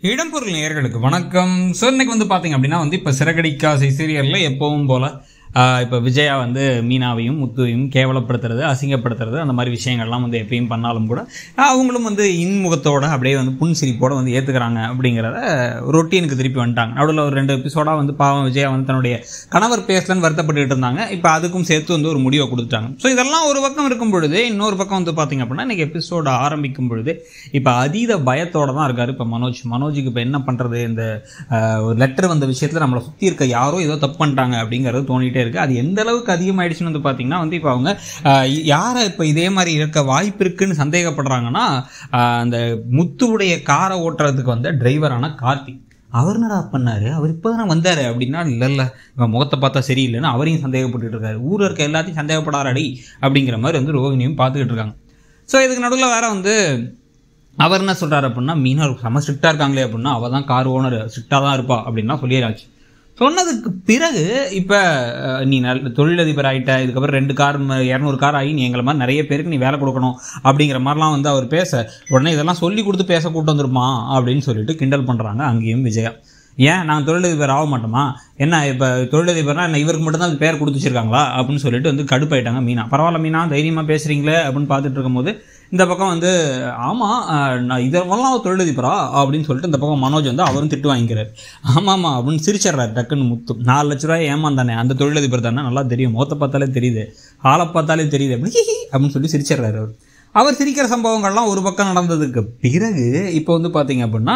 இடம்பொருள் நேயர்களுக்கு வணக்கம் ஸோ இன்னைக்கு வந்து பார்த்தீங்க அப்படின்னா வந்து இப்போ சிறகடிக்காசை சீரியலில் எப்பவும் போல் இப்போ விஜயா வந்து மீனாவையும் முத்துவையும் கேவலப்படுத்துறது அசிங்கப்படுத்துறது அந்த மாதிரி விஷயங்கள்லாம் வந்து எப்பயும் பண்ணாலும் கூட அவங்களும் வந்து இன்முகத்தோட அப்படியே வந்து புன்சிரிப்போட வந்து ஏற்றுக்கிறாங்க அப்படிங்கிறத ரொட்டீனுக்கு திருப்பி வந்துட்டாங்க நடுவில் ஒரு ரெண்டு எபிசோடாக வந்து பாவம் விஜயா வந்து தன்னுடைய கணவர் பேசலன்னு வருத்தப்பட்டுக்கிட்டு இருந்தாங்க இப்போ அதுக்கும் சேர்த்து வந்து ஒரு முடிவை கொடுத்துட்டாங்க ஸோ இதெல்லாம் ஒரு பக்கம் இருக்கும் பொழுது இன்னொரு பக்கம் வந்து பார்த்தீங்க அப்படின்னா இன்னைக்கு எபிசோட ஆரம்பிக்கும் பொழுது இப்போ அதீத பயத்தோட தான் இருக்காரு இப்போ மனோஜ் மனோஜுக்கு இப்போ என்ன பண்ணுறது இந்த ஆஹ், ஒரு லெட்டர் வந்த விஷயத்தில் நம்மளை சுற்றி இருக்க யாரோ ஏதோ தப்பு பண்ணிட்டாங்க அப்படிங்கிறது தோணிட்டே இருக்கு அது எந்த அளவுக்கு அதிகமாயிடுச்சுன்னு வந்து பார்த்தீங்கன்னா வந்து இப்போ அவங்க ஆஹ், யாரை இப்போ இதே மாதிரி இருக்க வாய்ப்பு இருக்குன்னு சந்தேகப்படுறாங்கன்னா ஆஹ், அந்த முத்துவுடைய காரை ஓட்டுறதுக்கு வந்த டிரைவரான கார்த்தி அவர் என்னடா பண்ணாரு அவர் இப்போ தானே வந்தார் அப்படின்னா இல்லை இல்லை இவன் முகத்தை பார்த்தா சரியில்லைன்னு அவரையும் சந்தேகப்பட்டுட்டு இருக்காரு ஊரில் இருக்க எல்லாத்தையும் சந்தேகப்படாரடி அப்படிங்கிற மாதிரி வந்து ரோகிணியும் பார்த்துக்கிட்டு இருக்காங்க ஸோ இதுக்கு நடுவில் வேற வந்து அவர் என்ன சொல்கிறாரு அப்படின்னா மீனா செம ஸ்ட்ரிக்டாக இருக்காங்களே அப்படின்னா அவள் தான் கார் ஓனர் ஸ்ட்ரிக்டாக தான் இருப்பா அப்படின்லாம் சொல்லியாச்சு சொன்னதுக்கு பிறகு இப்போ நீ நல்ல தொழிலதிபர் ஆகிட்ட இதுக்கப்புறம் ரெண்டு கார் இரநூறு கார் ஆகி நீ எங்களை மாதிரி நிறைய பேருக்கு நீ வேலை கொடுக்கணும் அப்படிங்கிற மாதிரிலாம் வந்து அவர் பேச உடனே இதெல்லாம் சொல்லி கொடுத்து பேச கூட்டு வந்துருமா அப்படின்னு சொல்லிட்டு கிண்டல் பண்ணுறாங்க அங்கேயும் விஜயா ஏன் நாங்கள் தொழிலதிபர் ஆக மாட்டோமா என்ன இப்போ தொழிலதிபர்னா என்ன இவருக்கு மட்டும்தான் அது பேர் கொடுத்து வச்சிருக்காங்களா அப்படின்னு சொல்லிட்டு வந்து கடுப்பாயிட்டாங்க மீனா பரவாயில்ல மீனா தைரியமாக பேசுகிறீங்களே அப்படின்னு பார்த்துட்டு இருக்கும்போது இந்த பக்கம் வந்து ஆமாம் நான் இதெல்லாம் ஒரு தொழிலதிபரா அப்படின்னு சொல்லிட்டு இந்த பக்கம் மனோஜ் வந்து அவரும் திட்டு வாங்கிக்கிறார் ஆமாம்மா அப்படின்னு சிரிச்சிடுறாரு டக்குன்னு முத்து நாலு லட்ச ரூபாய் ஏமாந்தானே அந்த தொழிலதிபர் தானே நல்லா தெரியும் முகத்தை பார்த்தாலே தெரியுது ஆளை பார்த்தாலே தெரியுது அப்படி ஹிஹி அப்படின்னு சொல்லி சிரிச்சிடுறாரு அவர் அவர் சிரிக்கிற சம்பவங்கள்லாம் ஒரு பக்கம் நடந்ததுக்கு பிறகு இப்போ வந்து பார்த்தீங்க அப்படின்னா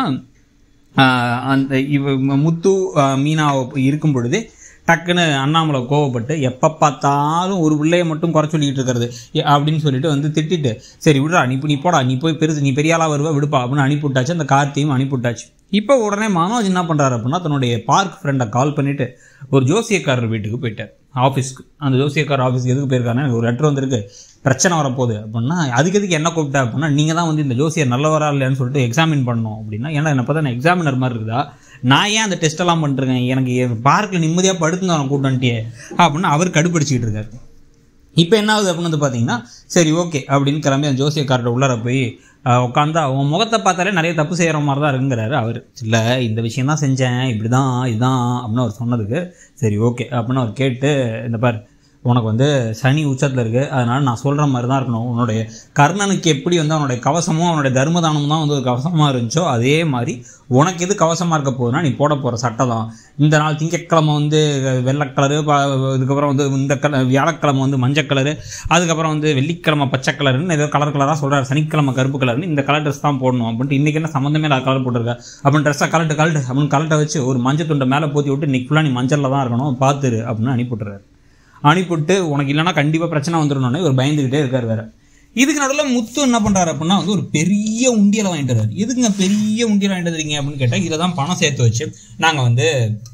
ஆஹ் அந்த இவ முத்து ஆஹ் மீனா இருக்கும் பொழுது டக்குன்னு அண்ணாமலை கோவப்பட்டு எப்போ பார்த்தாலும் ஒரு பிள்ளைய மட்டும் குறை சொல்லிட்டு இருக்கிறது எ- அப்படின்னு சொல்லிட்டு வந்து திட்டிட்டு சரி விடுறா நீ இப்போ நீ போடா நீ போய் பெருசு நீ பெரிய ஆளா வருவா விடுப்பா அப்படின்னு அனுப்பி விட்டாச்சு அந்த கார்த்தியும் அனுப்பி விட்டாச்சு இப்போ உடனே மனோஜ் என்ன பண்ணுறாரு அப்படின்னா தன்னுடைய பார்க் ஃப்ரெண்டை கால் பண்ணிட்டு ஒரு ஜோசியக்காரர் வீட்டுக்கு போயிட்டார் ஆஃபீஸ்க்கு அந்த ஜோசியக்காரர் ஆஃபீஸ்க்கு எதுக்கு போயிருக்காருன்னா எனக்கு ஒரு லெட்டர் வந்திருக்கு பிரச்சனை வரப்போகுது அப்படின்னா அதுக்கு எதுக்கு என்ன கூப்பிட்டா அப்படின்னா நீங்கள் தான் வந்து இந்த ஜோசியர் நல்லவரா இல்லையான்னு சொல்லிட்டு எக்ஸாமின் பண்ணணும் அப்படின்னா ஏன்னா என்ன பார்த்தா நான் எக்ஸாமினர் மாதிரி இருக்குதா நான் ஏன் அந்த டெஸ்ட் எல்லாம் பண்ணிருக்கேன் எனக்கு பார்க்கில் நிம்மதியாக படுத்துங்க அவனை கூட்டன்ட்டியே அப்படின்னு அவர் கடுப்பிடிச்சிக்கிட்டு இருக்காரு இப்போ என்ன ஆகுது அப்படின்னு வந்து பார்த்தீங்கன்னா சரி ஓகே அப்படின்னு கிளம்பி அந்த ஜோசியக்கார்ட்ட உள்ளார போய் உட்காந்தா உன் முகத்தை பார்த்தாலே நிறைய தப்பு செய்கிற மாதிரி தான் இருக்குங்கிறாரு அவர் இல்லை இந்த விஷயம் தான் செஞ்சேன் இப்படி தான் இதுதான் அப்படின்னு அவர் சொன்னதுக்கு சரி ஓகே அப்படின்னு அவர் கேட்டு இந்த பார் உனக்கு வந்து சனி உச்சத்தில் இருக்குது அதனால் நான் சொல்கிற மாதிரி தான் இருக்கணும் உன்னுடைய கர்ணனுக்கு எப்படி வந்து அவனுடைய கவசமும் அவனுடைய தர்மதானமும் தான் வந்து ஒரு கவசமாக இருந்துச்சோ அதே மாதிரி உனக்கு எது கவசமாக இருக்க போகுதுன்னா நீ போட போகிற சட்டை தான் இந்த நாள் திங்கட்கிழமை வந்து வெள்ளை கலரு இதுக்கப்புறம் வந்து இந்த கலர் வியாழக்கிழமை வந்து மஞ்சள் கலரு அதுக்கப்புறம் வந்து வெள்ளிக்கிழமை பச்சை கலருன்னு ஏதோ கலர் கலராக சொல்கிறார் சனிக்கிழமை கருப்பு கலர்னு இந்த கலர் ட்ரெஸ் தான் போடணும் அப்படின்ட்டு இன்றைக்கி என்ன சம்மந்தமே இல்லாத கலர் போட்டிருக்க அப்படின்னு ட்ரெஸ்ஸை கலட்டு கலட்டு அப்படின்னு கலட்டை வச்சு ஒரு மஞ்சள் துண்டை மேலே போத்தி விட்டு இன்னைக்கு ஃபுல்லாக நீ மஞ்சளில் தான் இருக்கணும் பார்த்துரு அப்படின்னு அனுப்பிவிட்டுறாரு அனுப்பிவிட்டு உனக்கு இல்லைன்னா கண்டிப்பாக பிரச்சனை வந்துடணும்னு இவர் பயந்துக்கிட்டே இருக்கார் வேற இதுக்கு நடுவில் முத்து என்ன பண்ணுறாரு அப்படின்னா வந்து ஒரு பெரிய உண்டியலை வாங்கிட்டு வர்றாரு எதுக்குங்க பெரிய உண்டியல் வாங்கிட்டு வந்துறீங்க அப்படின்னு கேட்டால் இதில் தான் பணம் சேர்த்து வச்சு நாங்கள் வந்து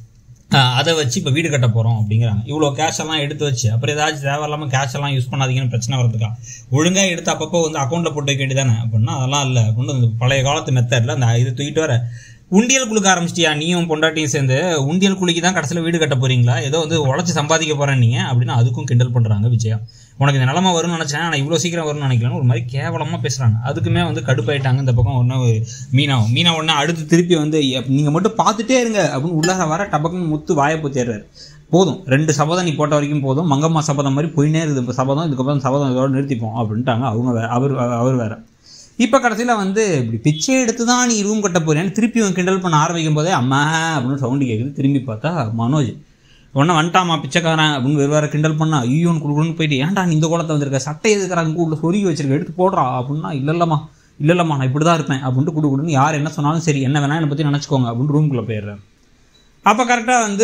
ஆஹ், அதை வச்சு இப்போ வீடு கட்ட போகிறோம் அப்படிங்கிறாங்க இவ்வளோ கேஷ் எல்லாம் எடுத்து வச்சு அப்புறம் ஏதாச்சும் தேவையில்லாமல் கேஷ் எல்லாம் யூஸ் பண்ணாதீங்கன்னு பிரச்சனை வரதுக்கா ஒழுங்காக எடுத்து அப்பப்போ வந்து அக்கௌண்ட்டில் போட்டு வைக்க வேண்டியதானே அப்படின்னா அதெல்லாம் இல்லை அப்படின்னு அந்த பழைய காலத்து மெத்தடில் அந்த இது தூக்கிட்டு வர உண்டியல் குலுக்க ஆரம்பிச்சிட்டியா நீயும் பொண்டாட்டியும் சேர்ந்து உண்டியல் குலுக்கி தான் கடைசியில் வீடு கட்ட போறீங்களா ஏதோ வந்து உழைச்சி சம்பாதிக்க போறேன் நீங்க அப்படின்னு அதுக்கும் கிண்டல் பண்றாங்க விஜயா உனக்கு இந்த நிலமை வரும்னு நினைச்சேன் ஆனால் இவ்வளோ சீக்கிரம் வரும்னு நினைக்கலன்னு ஒரு மாதிரி கேவலமா பேசுறாங்க அதுக்குமே வந்து கடுப்பாயிட்டாங்க இந்த பக்கம் ஒன்று மீனா மீனா ஒன்று அடுத்து திருப்பி வந்து எப்- நீங்க மட்டும் பார்த்துட்டே இருங்க அப்படின்னு உள்ளார வர டபக்குன்னு முத்து வாயை பூத்திடுறாரு போதும் ரெண்டு சபதம் நீ போட்ட வரைக்கும் போதும் மங்கம்மா சபதம் மாதிரி போயினே இருக்குது இப்போ சபதம் இதுக்கப்புறம் சபதம் இதோட நிறுத்திப்போம் அப்படின்ட்டாங்க அவங்க வேற அவர் அவர் வேற இப்போ கடைசியில் வந்து இப்படி பிச்சை எடுத்து தான் நீ ரூம் கட்ட போறேன்னு திருப்பி இவன் கிண்டல் பண்ண ஆரம்பிக்கும் போதே அம்மா அப்படின்னு சவுண்டு கேட்குது திரும்பி பார்த்தா மனோஜ் உடனே வந்துட்டாமா பிச்சைக்காரன் அப்படின்னு வேறு வேறு கிண்டல் பண்ணா ஐயோன்னு கொடுக்கணும்னு போயிட்டு ஏன்டா நீ இந்த கோலத்தை வந்திருக்க சட்டை எதுக்குறாங்க கூட சொருகி வச்சிருக்க எடுத்து போடுறா அப்படின்னா இல்லை இல்லைம்மா இல்லை இல்லைம்மா நான் இப்படி தான் இருப்பேன் அப்படின்ட்டு குடு குடுன்னு யார் என்ன சொன்னாலும் சரி என்ன வேணா என்னை பற்றி நினச்சிக்கோங்க அப்படின்னு ரூம்குள்ளே போயிடுறேன் அப்போ கரெக்டாக வந்து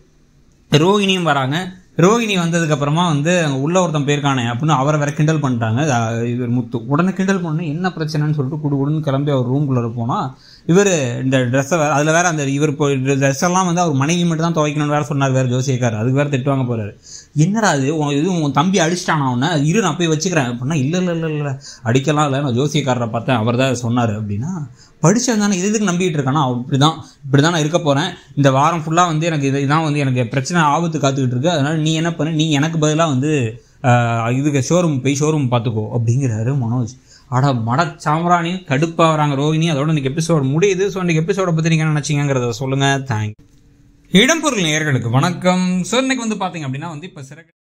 ரோகிணியும் வராங்க ரோகிணி வந்ததுக்கு அப்புறமா வந்து அங்கே உள்ள ஒருத்தன் போயிருக்கானே அப்படின்னு அவரை வேற கிண்டல் பண்ணிட்டாங்க அஹ் இவர் முத்து உடனே கிண்டல் பண்ணு என்ன பிரச்சனைன்னு சொல்லிட்டு குடு குடுன்னு கிளம்பி அவர் ரூம்குள்ளே போனால் இவர் இந்த ட்ரெஸ்ஸை வேற அதில் வேற அந்த இவர் இப்போ ட்ரெஸ் எல்லாம் வந்து அவர் மனைவி மட்டும் தான் துவைக்கணும்னு வேற சொன்னார் வேற ஜோசியக்கார் அதுக்கு வேற திட்டுவாங்க போறாரு என்னடா அது உன் இது உன் தம்பி அடிச்சிட்டானா அவனை இரு நான் போய் வச்சுக்கிறேன் அப்படின்னா இல்லை இல்லை இல்லை இல்லை அடிக்கலாம் இல்லை நான் ஜோசியக்காரரை பார்த்தேன் அவர் தான் சொன்னார் அப்படின்னா படிச்சவன் தானே இது இதுக்கு நம்பிட்டு இருக்கானா இப்படி தான் இப்படி தான் நான் இருக்க போகிறேன் இந்த வாரம் ஃபுல்லாக வந்து எனக்கு இது இதான் வந்து எனக்கு பிரச்சனை ஆபத்து காத்துக்கிட்டு இருக்கு அதனால நீ என்ன பண்ணு நீ எனக்கு பதிலாக வந்து ஆஹ், இதுக்கு ஷோரூம் போய் ஷோரூம் பார்த்துக்கோ அப்படிங்கிறாரு மனோஜ் அட மட சாம்ராணியும் கடுப்பாகிறாங்க ரோஹிணி அதோட இன்னைக்கு எபிசோட் முடியுது ஸோ இன்னைக்கு எபிசோட பற்றி நீங்கள் நினச்சிங்கிறத சொல்லுங்கள் தேங்க் இடம்பொருள் நேயர்களுக்கு வணக்கம் ஸோ இன்னைக்கு வந்து பார்த்தீங்க அப்படின்னா வந்து இப்போ சிறகு